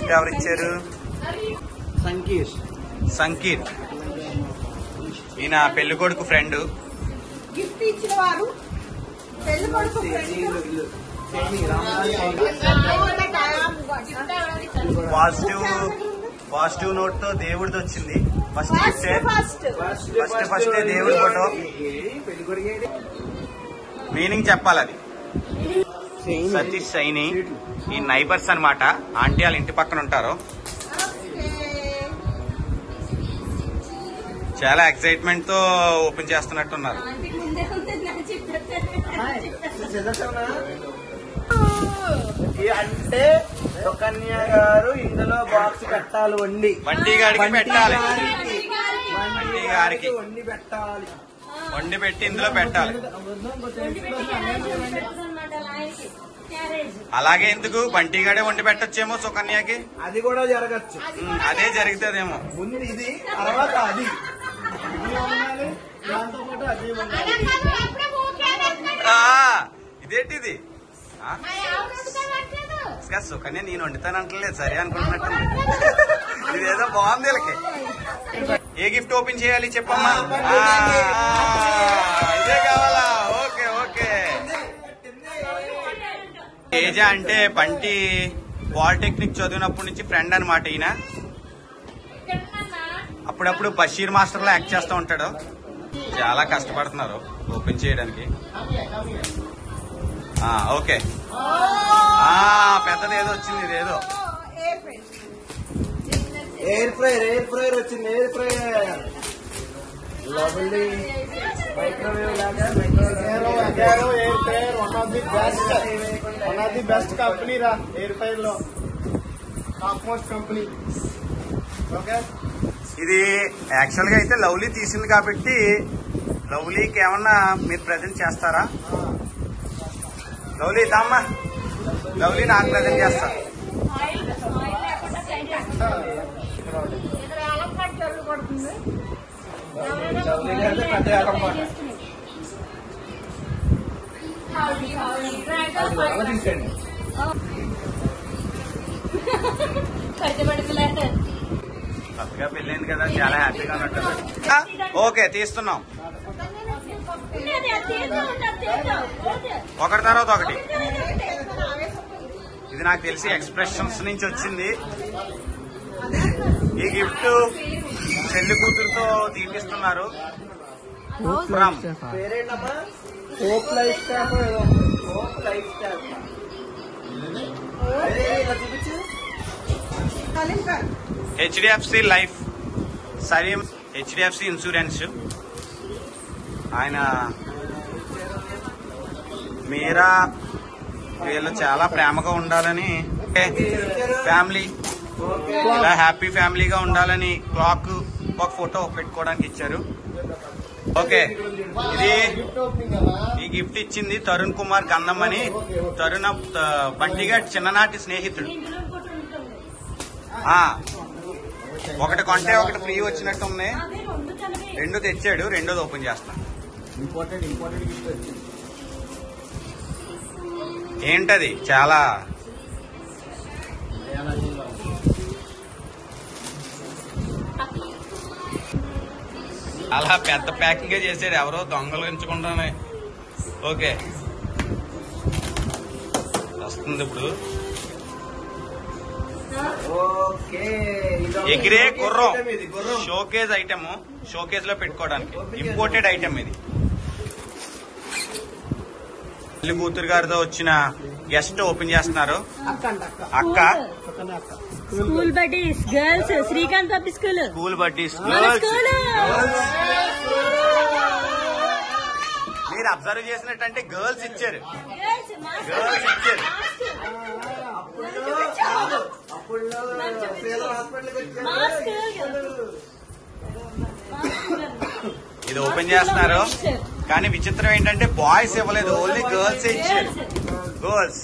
Gift ఎవరు ఇచ్చారు సంకీర్ సంకీర్ ఈయన పెళ్లి కొడుకు ఫ్రెండ్ గిఫ్ట్ ఇచ్చిన వారు పెళ్లి కొడుకు పాజిటివ్ పాజిటివ్ నోట్ తో దేవుడిది వచ్చింది ఫస్ట్ గిఫ్టే ఫస్ట్ ఫస్ట్ ఫస్ట్ దేవుడి ఫోటో మీనింగ్ చెప్పాలి అది సతీష్ సైని ఈ నైబర్స్ అన్నమాట ఆంటీ వాళ్ళ ఇంటి పక్కన ఉంటారు చాలా ఎక్సైట్మెంట్ తో ఓపెన్ చేస్తున్నట్టున్నారు అంటే సుకన్య గారు ఇందులో బాక్స్ పెట్టాలి వండి బంటి గారికి పెట్టాలి బంటి బంటి గారికి వండి పెట్టాలి వండి పెట్టి ఇందులో పెట్టాలి అలాగే ఎందుకు బంటి గాడే వండి పెట్టొచ్చేమో సుకన్యకి అది కూడా జరగచ్చు ఉమ్, అదే జరుగుతుందేమో ముందు ఇది తర్వాత అది ఇది ఉండాలి దాంతో పాటు అది ఉండాలి ఆ, ఇదేంటిది ఆ? ఇంకా సుకన్య నేను వండుతానంటలేదు సరే అనుకుంటున్నట్టు ఇదేదో బాగుంది వీళ్ళకి ఏ గిఫ్ట్ ఓపెన్ చేయాలి చెప్పమ్మా ఆ, ఇదే కావాలా ఓకే ఓకే తేజ అంటే బంటి పాలిటెక్నిక్ చదివినప్పటి నుంచి ఫ్రెండ్ అనమాట ఈయన అప్పుడప్పుడు బషీర్ మాస్టర్ లో యాక్ట్ చేస్తూ ఉంటాడు చాలా కష్టపడుతున్నారు ఓపెన్ చేయడానికి ఆ, ఓకే ఆ, పెద్దది ఏదో వచ్చింది ఇదేదో ఎయిర్ ఫ్రైర్ ఎయిర్ ఫ్రైర్ వచ్చింది ఎయిర్ ఫ్రైర్ లవ్లీ మైక్రోవేవ్ లాగా microwave air fryer one of the best one of the best company రా ఎయిర్ ఫ్రైర్ లో టాప్ మోస్ట్ కంపెనీ ఓకే ఇది యాక్చువల్ గా అయితే లవ్లీ తీసింది కాబట్టి లవ్లీకి ఏమన్నా మీరు ప్రజెంట్ చేస్తారా లవ్లీ దామ్మా లవ్లీ నాకు ప్రజెంట్ చేస్తా పెద్ద వ్యాపారం తీసేయండి కొత్తగా పెళ్ళైంది కదా చాలా హ్యాపీగా ఉన్నట్టు ఓకే తీస్తున్నాం ఒకటి తర్వాత ఒకటి ఇది నాకు తెలిసి ఎక్స్ప్రెషన్స్ నుంచి వచ్చింది ఈ గిఫ్ట్ చెల్లి కూతురుతో తీపిస్తున్నారు ఫ్రమ్ పేరేంటమ్మా హోప్ లైఫ్ స్టాఫ్ ఏదో హోప్ లైఫ్ స్టాఫ్ ఇలా చూపించు HDFC life Salim HDFC insurance ఆయన మీరా వీళ్ళు చాలా ప్రేమగా ఉండాలని ఫ్యామిలీ ఇలా హ్యాపీ ఫ్యామిలీగా ఉండాలని క్లాక్ ఒక ఫోటో పెట్టుకోవడానికి ఇచ్చారు ఓకే ఇది గిఫ్ట్ ఓపెనింగ్ కదా ఈ గిఫ్ట్ ఇచ్చింది తరుణ్ కుమార్ గంధం అని తరుణ బంటిగా చిన్ననాటి స్నేహితుడు ఆ ఒకటి కొంటే ఒకటి ఫ్రీ వచ్చినట్టు ఉంది రెండు తెచ్చాడు రెండోది ఓపెన్ చేస్తాను ఇంపార్టెంట్ ఇంపార్టెంట్ గిఫ్ట్ వచ్చింది ఏంటది చాలా అలా పెద్ద ప్యాకింగ్ చేసాడు ఎవరో దొంగలు ఎంచుకుంటానే ఓకే వస్తుంది ఇప్పుడు ఓకే ఇదొక ఎగిరే showcase గుర్రం item ఇది గుర్రం షోకేజ్ ఐటమ్ షోకేజ్ లో పెట్టుకోవడానికి ఇంపోర్టెడ్ ఐటమ్ ఇది పెళ్లి కూతురు గారితో వచ్చిన గెస్ట్ ఓపెన్ చేస్తున్నారు అక్క అంట అక్క అక్క పక్కనే అక్క school buddies girls Srikanth public school school buddies మన గర్ల్స్ స్కూల్ మీరు అబ్జర్వ్ చేసినట్టంటే గర్ల్స్ ఇచ్చారు గర్ల్స్ ఇచ్చారు అప్పుడు పేదల హాస్పిటల్కి వచ్చారు మా స్కూల్ ఇది ఓపెన్ చేస్తున్నారు కానీ విచిత్రం ఏంటంటే బాయ్స్ ఇవ్వలేదు ఓన్లీ గర్ల్స్ ఇచ్చారు గర్ల్స్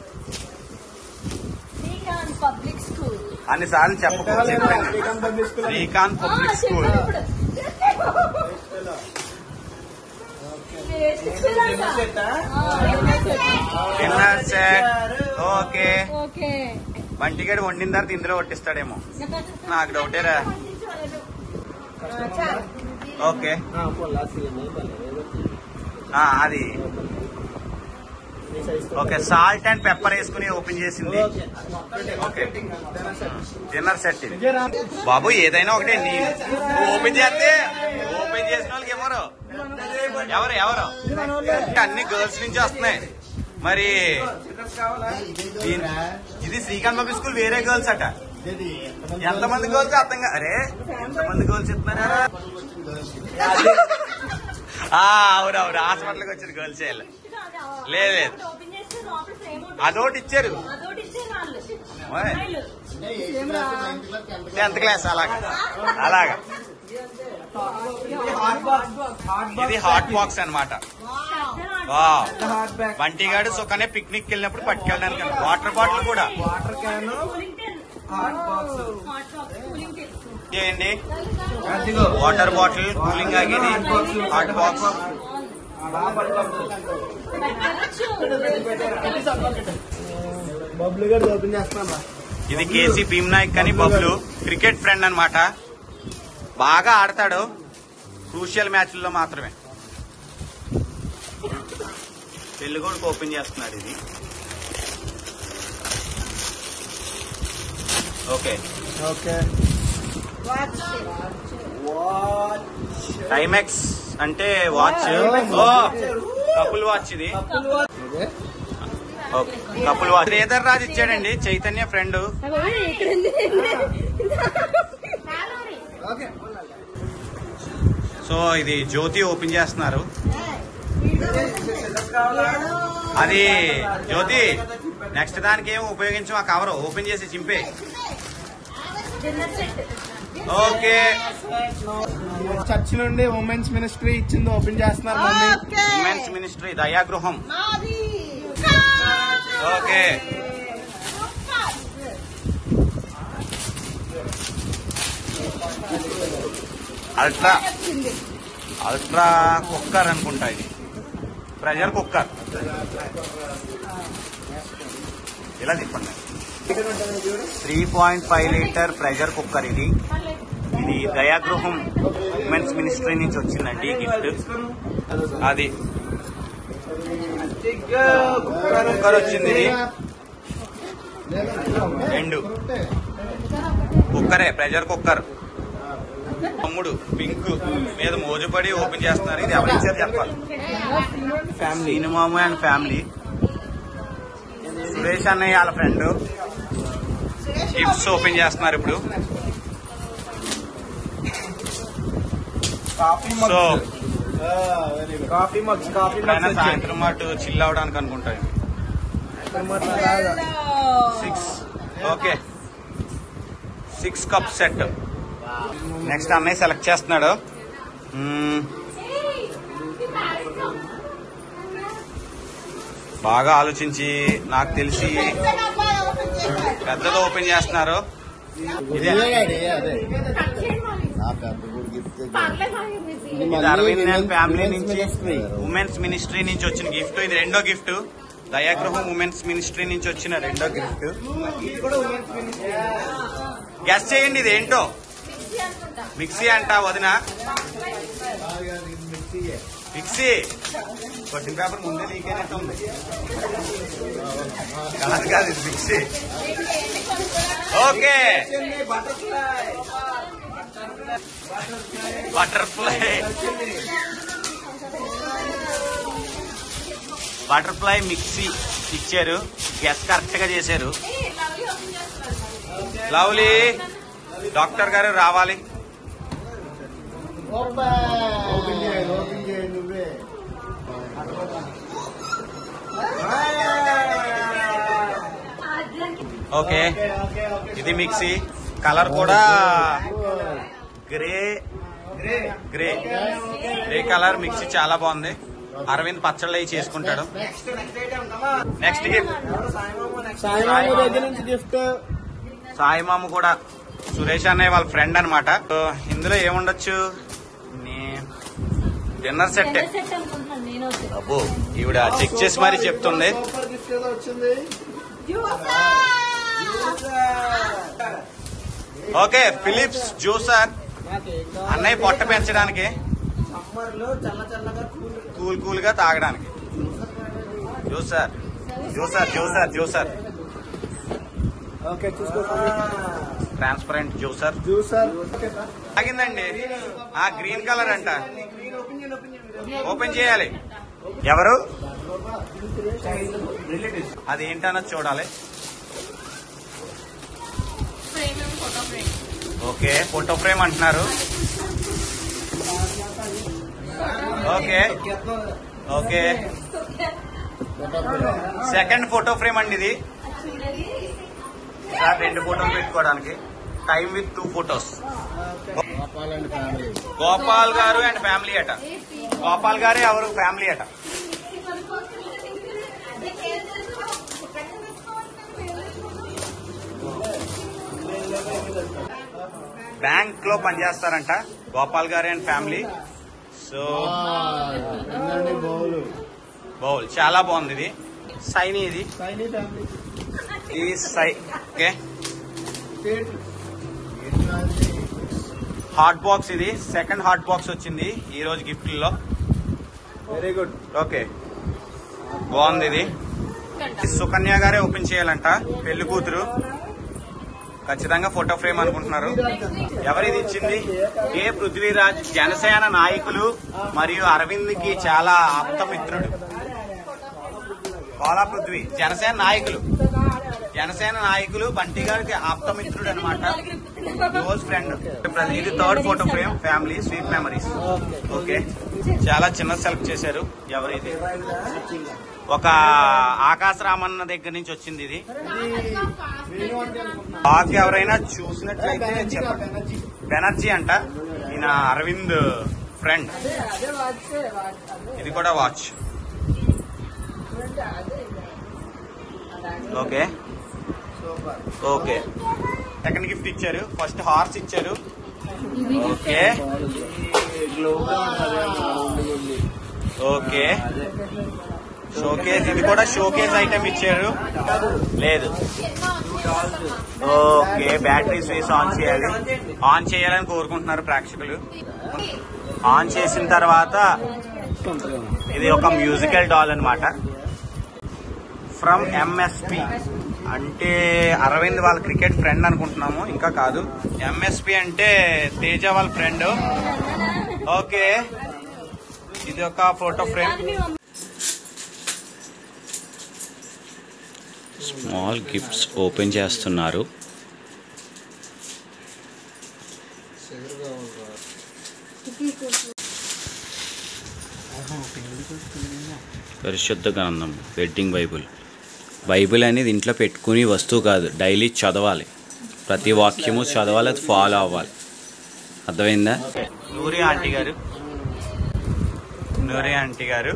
శ్రీకాంత్ పబ్లిక్ స్కూల్ అన్నిసార్లు చెప్పకూడదు చెప్పాను Srikanth public school Srikanth public school dinner set okay okay బంటిగాడు వండిన తర్వాత ఇందులో కొట్టిస్తాడేమో నాకు డౌటేరా ఓకే ఆ, అది ఓకే సాల్ట్ అండ్ పెప్పర్ వేసుకుని ఓపెన్ చేసింది ఓకే డిన్నర్ సెట్ ఇది బాబు ఏదైనా ఒకటే నీ ఓపెన్ చేస్తే ఓపెన్ చేసిన వాళ్ళకి ఎవరు ఎవరు ఎవరు అన్ని గర్ల్స్ నుంచి వస్తున్నాయి మరి దీని- ఇది శ్రీకాంత్ బాబు స్కూల్ వేరే గర్ల్స్ అట ఎంతమంది గర్ల్స్ అర్థం కా అరే ఎంతమంది గర్ల్స్ ఇస్తున్నారా ఆ, అవునవును హాస్పిటల్కి వచ్చిన గర్ల్స్ లేదు, లేదు. ఓపెన్ చేస్తే లోపల ఫ్రేమ్ ఉంటుంది. అదొకటి ఇచ్చారు అదొకటి ఇచ్చారు వాళ్ళు. ఓయ్. అమ్మాయిలు. టెన్త్ క్లాస్ అలాగా అలాగా ఇది హాట్ బాక్స్ అన్నమాట వావ్. బంటిగాడు సుఖనే పిక్నిక్ వెళ్ళినప్పుడు పట్టుకెళ్ళడానికి వాటర్ బాటిల్ కూడా water can cooling ten. Hot box hot box cooling ten. చేయండి వాటర్ బాటిల్ కూలింగ్ ఆగేది హాట్ బాక్స్ బబ్లు గారు ఓపెన్ చేస్తాను ఇది కేసీ భీమ్ నాయక్ అని బబ్లు క్రికెట్ ఫ్రెండ్ అన్నమాట బాగా ఆడతాడు క్రూషియల్ మ్యాచ్ల్లో మాత్రమే పెళ్లి కొడుకు ఓపెన్ చేస్తున్నాడు ఇది ఓకే ఓకే టైమెక్స్ అంటే వాచ్ ఓ కపుల్ వాచ్ ఇది okay couple watch Sridhar Raju ఇచ్చాడండి చైతన్య ఫ్రెండ్ ఇక్కడ ఉంది. ఓకే సో ఇది జ్యోతి ఓపెన్ చేస్తున్నారు అది జ్యోతి నెక్స్ట్ దానికి ఏం ఉపయోగించం ఆ కవర్ ఓపెన్ చేసి చింపే డిన్నర్ సెట్. ఓకే చర్చ్ నుండి ఉమెన్స్ మినిస్ట్రీ ఇచ్చింది ఓపెన్ చేస్తున్నారు mummy okay women's ministry Dayagruham మాది ఓకే అల్ట్రా అల్ట్రా కుక్కర్ అనుకుంటా ఇది ప్రెషర్ కుక్కర్ ఇలా తిప్పండి three point five litre pressure cooker ఇది ఇది దయాగృహం ఉమెన్స్ మినిస్ట్రీ నుంచి వచ్చిందండి గిఫ్ట్ అది కుక్కర్ వచ్చింది ఇది రెండు కుక్కరే ప్రెషర్ కుక్కర్ తమ్ముడు పింక్ మీద మోజుపడి ఓపెన్ చేస్తున్నారు ఇది ఎవరు ఇచ్చారు చెప్పాలి ఫ్యామిలీ సినిమాము అండ్ ఫ్యామిలీ సురేష్ అన్నయ్య వాళ్ళ ఫ్రెండ్ గిఫ్ట్స్ ఓపెన్ చేస్తున్నారు ఇప్పుడు coffee so coffee mugs coffee ఎప్పుడైనా సాయంత్రం అటు చిల్ అవడానికి అనుకుంటాయి six okay six cup set next అన్నయ్య సెలెక్ట్ చేస్తున్నాడు మ్మ్. బాగా ఆలోచించి నాకు తెలిసి పెద్దది ఓపెన్ చేస్తున్నారు ఇదే ఇది అరవింద్ అండ్ ఫ్యామిలీ నుంచి ఉమెన్స్ మినిస్ట్రీ నుంచి వచ్చిన గిఫ్ట్ ఇది రెండో గిఫ్ట్ దయాగృహం ఉమెన్స్ మినిస్ట్రీ నుంచి వచ్చిన రెండో గిఫ్ట్ గెస్ చేయండి ఇది ఏంటో మిక్సీ అంట వదిన మిక్సీ క్వశ్చన్ పేపర్ ముందే నీకేనట్టు ఉంది కాదు కాదు ఇది mixie okay butterfly butterfly mixie ఇచ్చారు గెస్ కరెక్ట్ గా చేశారు లవ్లీ డాక్టర్ గారు రావాలి ఓపెన్ చేయండి ఓపెన్ చేయండి నువ్వే ఓకే ఇది మిక్సీ కలర్ కూడా grey grey grey colour mixie చాలా బాగుంది అరవింద్ పచ్చళ్ళు అవి చేసుకుంటాడు నెక్స్ట్ గిఫ్ట్ సాయిబాబు దగ్గర నుంచి గిఫ్ట్ సాయి మామ కూడా సురేష్ అన్నయ్య వాళ్ళ ఫ్రెండ్ అనమాట ఇందులో ఏముండొచ్చు డిన్నర్ సెట్ డిన్నర్ సెట్ అనుకుంటున్నాను నేను వచ్చి. అబ్బో ఈవిడ చెక్ చేసి మరీ చెప్తుంది సూపర్ గిఫ్ట్ ఏదో వచ్చింది ఓకే ఫిలిప్స్ జ్యూసర్ అన్నయ్య పొట్ట పెంచడానికి సమ్మర్ లో చల్ల చల్లగా కూల్ కూల్ కూల్ గా తాగడానికి juicer juicer juicer juicer okay చూసుకో ట్రాన్స్పరెంట్ జ్యూసర్ జ్యూసర్ తాగిందండి ఆ గ్రీన్ కలర్ అంట ఓపెన్ చేయాలి ఎవరు అది ఏంటన్నది చూడాలి frame photo frame okay photo frame అంటున్నారు okay okay second photo frame అండి ఇది సార్ రెండు ఫోటోలు పెట్టుకోవడానికి time with two photos Gopal గారు అండ్ ఫ్యామిలీ అట గోపాల్ గారే ఎవరు ఫ్యామిలీ అట బ్యాంక్ లో పనిచేస్తారంట గోపాల్ గారే and family so bowl bowl చాలా బాగుంది ఇది సైని ఇది సైనీ ఫ్యామిలీ ఇది సై ఓకే స్టేట్లు హాట్ బాక్స్ ఇది సెకండ్ హాట్ బాక్స్ వచ్చింది ఈ రోజు గిఫ్ట్లో వెరీ గుడ్ ఓకే బాగుంది ఇది ఇది సుకన్య గారే ఓపెన్ చేయాలంట పెళ్లి కూతురు ఖచ్చితంగా ఫోటో ఫ్రేమ్ అనుకుంటున్నారు ఎవరిది ఇచ్చింది ఏ పృథ్వీరాజ్ జనసేన నాయకులు మరియు అరవింద్ కి చాలా ఆప్తమిత్రుడు కోలా పృథ్వీ జనసేన నాయకులు జనసేన నాయకులు బంటి గారికి ఆప్తమిత్రుడు అనమాట క్లోజ్ ఫ్రెండ్ ఇది third photo frame family sweet memories okay చాలా చిన్న సెలెక్ట్ చేశారు ఎవరిది ఒక ఆకాశ రామన్న దగ్గర నుంచి వచ్చింది ఇది బాగా ఎవరైనా చూసినట్లయితే చెప్పండి బెనర్జీ అంట ఈయన అరవింద్ ఫ్రెండ్ ఇది కూడా watch okay okay second gift ఇచ్చారు ఫస్ట్ హార్స్ ఇచ్చారు ఓకే ఓకే షోకేస్ ఇది కూడా షోకేస్ ఐటమ్ ఇచ్చారు లేదు ఓకే బ్యాటరీ స్విచ్ ఆన్ చేయాలి ఆన్ చేయాలని కోరుకుంటున్నారు ప్రేక్షకులు ఆన్ చేసిన తర్వాత ఇది ఒక మ్యూజికల్ డాల్ అన్నమాట ఫ్రమ్ ఎంఎస్పి అంటే అరవింద్ వాళ్ళ క్రికెట్ ఫ్రెండ్ అనుకుంటున్నాము ఇంకా కాదు ఎంఎస్పి అంటే తేజ వాళ్ళ ఫ్రెండ్ ఓకే ఇది ఒక photo frame small gifts open చేస్తున్నారు పరిశుద్ధ గ్రంథం వెడ్డింగ్ బైబుల్ బైబిల్ అనేది ఇంట్లో పెట్టుకుని వస్తువు కాదు డైలీ చదవాలి ప్రతి వాక్యము చదవాలి అది ఫాలో అవ్వాలి అర్థమైందా నూరి ఆంటీ గారు నూరి ఆంటీ గారు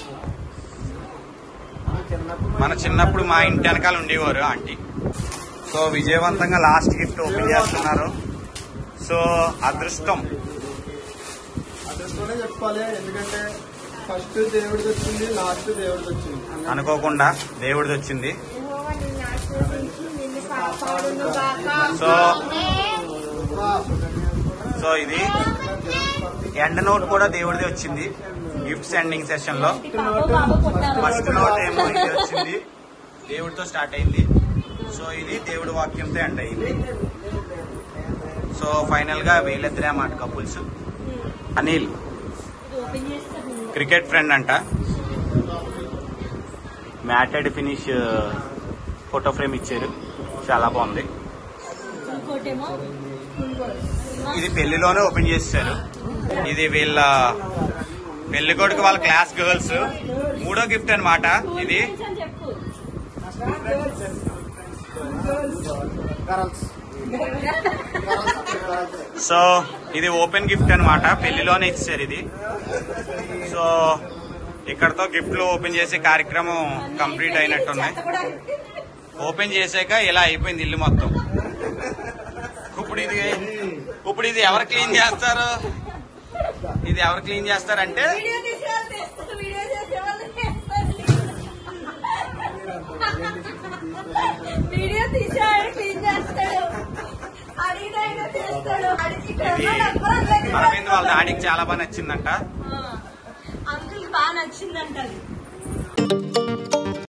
మన చిన్నప్పుడు మా ఇంటి వెనకాల ఉండేవారు ఆంటీ సో విజయవంతంగా లాస్ట్ గిఫ్ట్ ఓపెన్ చేస్తున్నారు సో అదృష్టం అదృష్టమే చెప్పుకోవాలి ఎందుకంటే ఫస్ట్ దేవుడికి వచ్చింది లాస్ట్ దేవుడికి వచ్చింది అనుకోకుండా దేవుడిది వచ్చింది యెహోవా నిన్ను ఆశీర్వదించి నిన్ను కాపాడును గాక. సో సో ఇది ఎండ్ నోట్ కూడా దేవుడిది వచ్చింది గిఫ్ట్ సెండింగ్ సెషన్ లో ఫస్ట్ నోట్ ఏమో ఇది వచ్చింది దేవుడితో స్టార్ట్ అయింది సో ఇది దేవుడి వాక్యంతో ఎండ్ అయింది సో ఫైనల్ గా వీళ్ళిద్దరే మాట కపుల్స్ అనిల్ ఓపెన్ చేస్తాను క్రికెట్ ఫ్రెండ్ అంట మ్యాటెడ్ ఫినిష్ ఫోటో ఫ్రేమ్ ఇచ్చారు చాలా బాగుంది ఇంకోటేమో ఇది పెళ్లిలోనే ఓపెన్ చేశారు ఇది వీళ్ళ పెళ్లి కొడుకు వాళ్ళ క్లాస్ గర్ల్స్ మూడో గిఫ్ట్ అన్నమాట ఇది అని చెప్పు గర్ల్స్ సో ఇది ఓపెన్ గిఫ్ట్ అన్నమాట పెళ్లిలోనే ఇచ్చారు ఇది సో ఇక్కడతో గిఫ్ట్లు ఓపెన్ చేసే కార్యక్రమం కంప్లీట్ అయినట్టున్నాయి ఓపెన్ చేసాక ఇలా అయిపోయింది ఇల్లు మొత్తం ఇప్పుడు ఇది ఇప్పుడు ఇది ఎవరు క్లీన్ చేస్తారు ఇది ఎవరు క్లీన్ చేస్తారంటే వీడియో తీసేవాళ్ళు తీస్తారు, వీడియో చేసేవాళ్ళు చేస్తారు. వీడియో తీసేవాళ్ళు క్లీన్ చేస్తాడు అడిగి ఇక్కడ ఇది ఉన్న డబ్బులు అందరికీ అరవింద్ వాళ్ళ డాడీకి చాలా బాగా నచ్చిందంట అంకుల్ బాగా నచ్చిందంట అది